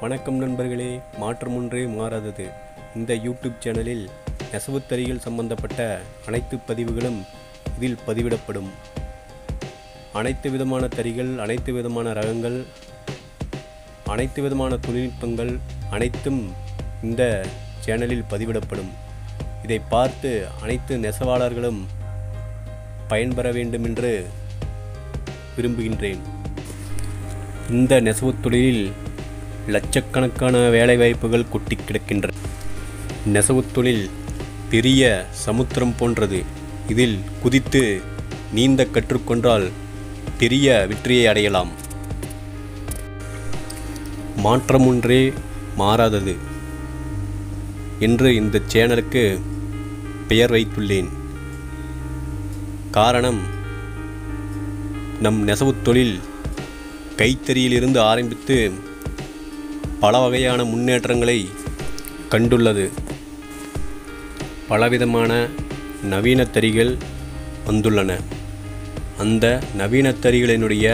வணக்கம் நண்பர்களே மாற்றம் ஒன்றே மாறாதது இந்த யூடியூப் சேனலில் நெசவுத்தறிகள் சம்பந்தப்பட்ட அனைத்து பதிவுகளும் இதில் பதிவிடப்படும் அனைத்து விதமான தறிகள் அனைத்து விதமான ரகங்கள் அனைத்து விதமான தொழில்நுட்பங்கள் அனைத்தும் இந்த சேனலில் பதிவிடப்படும் இதை பார்த்து அனைத்து நெசவாளர்களும் பயன்பெற வேண்டுமென்று விரும்புகின்றேன் இந்த நெசவுத் தொழிலில் லட்சக்கணக்கான வேலைவாய்ப்புகள் கொட்டி கிடக்கின்றன நெசவுத் தொழில் பெரிய சமுத்திரம் போன்றது இதில் குதித்து நீந்த கற்றுக்கொண்டால் பெரிய வெற்றியை அடையலாம் மாற்றம் ஒன்றே மாறாதது என்று இந்த சேனலுக்கு பெயர் வைத்துள்ளேன் காரணம் நம் நெசவுத் தொழில் கைத்தறியிலிருந்து ஆரம்பித்து பல வகையான முன்னேற்றங்களை கண்டுள்ளது பலவிதமான நவீன தறிகள் வந்துள்ளன அந்த நவீன தறிகளினுடைய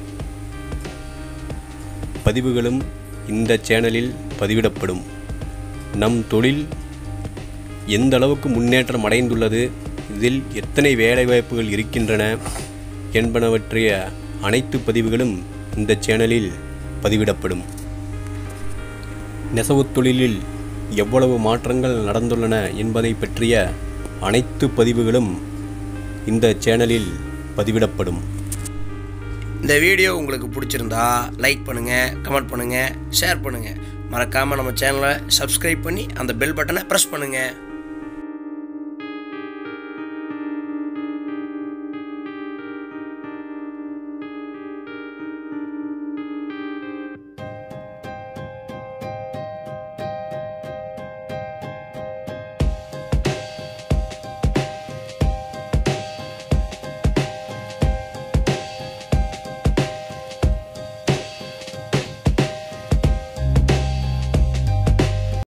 பதிவுகளும் இந்த சேனலில் பதிவிடப்படும் நம் தொழில் எந்த அளவுக்கு முன்னேற்றம் அடைந்துள்ளது இதில் எத்தனை வேலைவாய்ப்புகள் இருக்கின்றன என்பனவற்றைய அனைத்து பதிவுகளும் இந்த சேனலில் பதிவிடப்படும் நெசவுத் தொழிலில் எவ்வளவு மாற்றங்கள் நடந்துள்ளன என்பதை பற்றிய அனைத்து பதிவுகளும் இந்த சேனலில் பதிவிடப்படும் இந்த வீடியோ உங்களுக்கு பிடிச்சிருந்தா லைக் பண்ணுங்கள் கமெண்ட் பண்ணுங்கள் ஷேர் பண்ணுங்கள் மறக்காமல் நம்ம சேனலை சப்ஸ்கிரைப் பண்ணி அந்த பெல் பட்டனை ப்ரெஸ் பண்ணுங்கள்